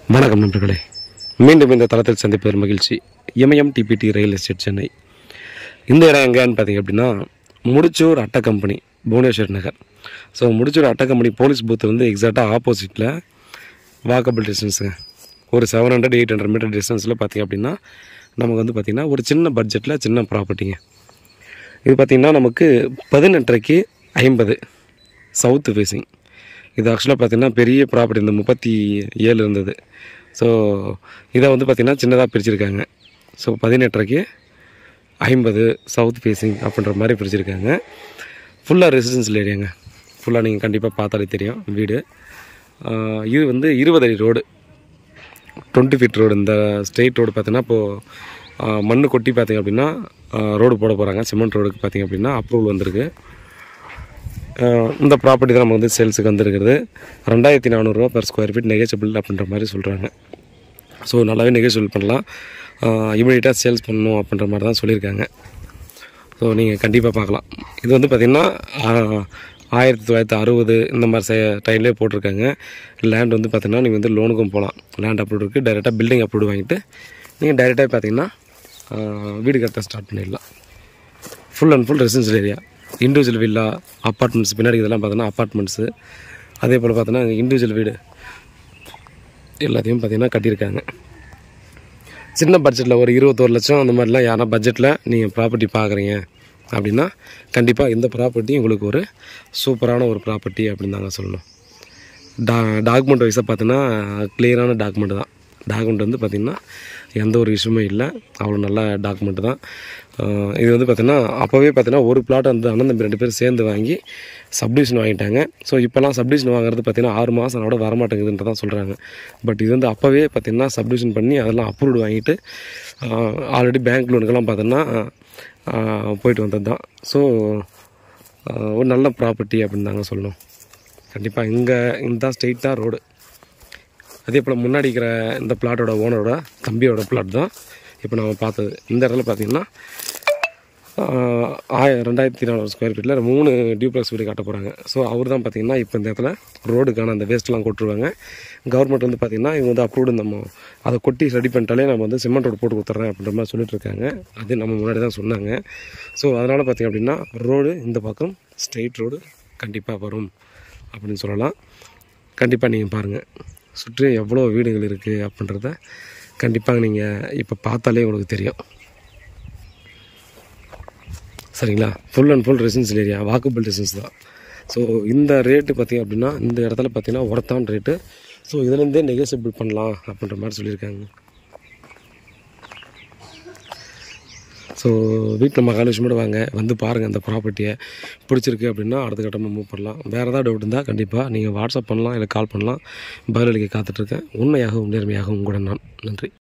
வணக்கம் நண்பர்களே மீண்டும் இந்த தளத்தில் சந்திப்பதில் மகிழ்ச்சி Imayam D P T real estate Chennai இந்த இடம் எங்கேன்னு பார்த்தீங்க அப்படின்னா முடிச்சூர் அட்டை கம்பெனி புவனேஸ்வர் நகர் ஸோ முடிச்சூர் அட்டை கம்பெனி போலீஸ் பூத் வந்து எக்ஸாக்டாக ஆப்போசிட்டில் வாக்கபிள் டிஸ்டன்ஸுங்க ஒரு seven hundred eight hundred meter டிஸ்டன்ஸில் பார்த்தீங்க அப்படின்னா நமக்கு வந்து பார்த்திங்கன்னா ஒரு சின்ன பட்ஜெட்டில் சின்ன ப்ராப்பர்ட்டிங்க இது பார்த்திங்கன்னா நமக்கு பதினெட்டரைக்கு ஐம்பது சவுத்து ஃபேஸிங் இது ஆக்சுவலாக பார்த்திங்கன்னா பெரிய ப்ராப்பர்ட்டி இந்த முப்பத்தி ஏழு இருந்தது ஸோ இதை வந்து பார்த்திங்கன்னா சின்னதாக பிரிச்சிருக்காங்க ஸோ பதினெட்டரைக்கு ஐம்பது சவுத் ஃபேஸிங் அப்படின்ற மாதிரி பிரிச்சிருக்காங்க ஃபுல்லாக ரெசிடென்சியல் ஏரியாங்க ஃபுல்லாக நீங்கள் கண்டிப்பாக பார்த்தாலே தெரியும் வீடு ஆஹ் இது வந்து இருபது அடி ரோடு டுவெண்ட்டி ஃபீட் ரோடு இந்த ஸ்ட்ரெயிட் ரோடு பார்த்தீங்கன்னா இப்போது மண் கொட்டி பார்த்தீங்க அப்படின்னா ரோடு போட போகிறாங்க சிமெண்ட் ரோடுக்கு பார்த்தீங்க அப்படின்னா அப்ரூவல் வந்திருக்கு ஆஹ் இந்த ப்ராப்பர்ட்டி தான் நம்ம வந்து சேல்ஸுக்கு வந்திருக்கிறது ரெண்டாயிரத்தி நானூறுரூவா பர் ஸ்கொயர் ஃபீட் நெகச்சபிள் அப்படின்ற மாதிரி சொல்கிறாங்க ஸோ நல்லாவே நெகோஷியபிள் பண்ணலாம் இமீடியட்டாக சேல்ஸ் பண்ணணும் அப்படின்ற மாதிரி தான் சொல்லியிருக்காங்க ஸோ நீங்கள் கண்டிப்பாக பார்க்கலாம் இது வந்து பார்த்திங்கன்னா ஆயிரத்தி தொள்ளாயிரத்தி அறுபது இந்த மாதிரி ச டைம்லேயே போட்டிருக்காங்க லேண்ட் வந்து பார்த்திங்கன்னா நீங்கள் வந்து லோனுக்கும் போகலாம் லேண்ட் அப்ரூவ் இருக்குது டைரெக்டாக பில்டிங் அப்ரூவ் வாங்கிட்டு நீங்கள் டைரெக்டாக பார்த்தீங்கன்னா ஆஹ் வீடு கட்ட ஸ்டார்ட் பண்ணிடலாம் full and full residential area individual villa apartments பின்னாடி இதெல்லாம் பார்த்தோன்னா அப்பார்ட்மெண்ட்ஸு அதே போல் பார்த்தோன்னா இண்டிவிஜுவல் வீடு எல்லாத்தையும் பார்த்தீங்கன்னா கட்டியிருக்காங்க சின்ன பட்ஜெட்டில் ஒரு இருபத்தோரு லட்சம் அந்த மாதிரிலாம் யாரா பட்ஜெட்டில் நீங்கள் ப்ராப்பர்ட்டி பார்க்குறீங்க அப்படின்னா கண்டிப்பாக இந்த ப்ராப்பர்ட்டி உங்களுக்கு ஒரு சூப்பரான ஒரு ப்ராப்பர்ட்டி அப்படின்னு தாங்க சொல்லணும் டா டாக்குமெண்ட் வைஸாக பார்த்தீங்கன்னா கிளியரான டாக்குமெண்ட் தான் டாக்குமெண்ட் வந்து பார்த்திங்கன்னா எந்த ஒரு விஷயமே இல்லை அவ்வளோ நல்ல டாக்குமெண்ட் தான் ஆஹ் இது வந்து பார்த்திங்கன்னா அப்போவே பார்த்தீங்கன்னா ஒரு பிளாட் வந்து அண்ணன் தம்பி ரெண்டு பேரும் சேர்ந்து வாங்கி சப்டிவிஷன் வாங்கிட்டாங்க ஸோ இப்போல்லாம் சப்டிவிஷன் வாங்குறது பார்த்திங்கன்னா ஆறு மாதம் கூட வரமாட்டேங்குதுன்ற தான் சொல்கிறாங்க பட் இது வந்து அப்போவே பார்த்திங்கன்னா சப்டிவிஷன் பண்ணி அதெல்லாம் அப்ரூவ்டு வாங்கிட்டு ஆல்ரெடி பேங்க் லோனுக்கெல்லாம் பார்த்தோன்னா போயிட்டு வந்தது தான் ஸோ ஒரு நல்ல ப்ராப்பர்ட்டி அப்படின்னு தாங்க சொல்லணும் கண்டிப்பாக இங்கே இந்த ஸ்ட்ரெயிட்டாக ரோடு அதே போல் முன்னாடி இருக்கிற இந்த பிளாட்டோட ஓனரோட தம்பியோட பிளாட் தான் இப்போ நம்ம பார்த்தது இந்த இடத்துல பார்த்தீங்கன்னா ஆய ரெண்டாயிரத்தி நானூறு ஸ்கொயர் ஃபீட்டில் மூணு டியூப்ளக்ஸ் வீடு கட்ட போகிறாங்க ஸோ அவர் தான் பார்த்தீங்கன்னா இப்போ இந்த இடத்துல ரோடுக்கான அந்த வேஸ்ட்லாம் கொட்டுருவாங்க கவர்மெண்ட் வந்து பார்த்திங்கன்னா இவங்க வந்து அப்ரூவ்டு நம்ம அதை கொட்டி ரெடி பண்ணிட்டாலே நம்ம வந்து சிமெண்ட் ரோடு போட்டு கொடுத்துட்றேன் அப்படின்ற மாதிரி சொல்லிட்டு இருக்காங்க அது நம்ம முன்னாடி தான் சொன்னாங்க ஸோ அதனால் பார்த்திங்க அப்படின்னா ரோடு இந்த பக்கம் ஸ்ட்ரெயிட் ரோடு கண்டிப்பாக வரும் அப்படின்னு சொல்லலாம் கண்டிப்பாக நீங்கள் பாருங்கள் சுற்றி எவ்வளோ வீடுகள் இருக்குது அப்படின்றத கண்டிப்பாக நீங்கள் இப்போ பார்த்தாலே உங்களுக்கு தெரியும் சரிங்களா full and full residential area walkable distance தான் ஸோ இந்த ரேட்டு பார்த்திங்க அப்படின்னா இந்த இடத்துல பார்த்தீங்கன்னா ஒர்த்தான ரேட்டு ஸோ இதுலேருந்தே நெகோசியபிள் பண்ணலாம் அப்படின்ற மாதிரி சொல்லியிருக்காங்க ஸோ வீட்டில் மகாலட்சுமியோட வாங்க வந்து பாருங்கள் அந்த ப்ராப்பர்ட்டியை பிடிச்சிருக்கு அப்படின்னா அடுத்த கட்டமாக மூவ் பண்ணலாம் வேறு ஏதாவது டவுட் இருந்தால் கண்டிப்பாக நீங்கள் வாட்ஸ்அப் பண்ணலாம் இல்லை கால் பண்ணலாம் பதிலளிக்க காத்துட்ருக்கேன் உண்மையாகவும் நேர்மையாகவும் கூட நான் நன்றி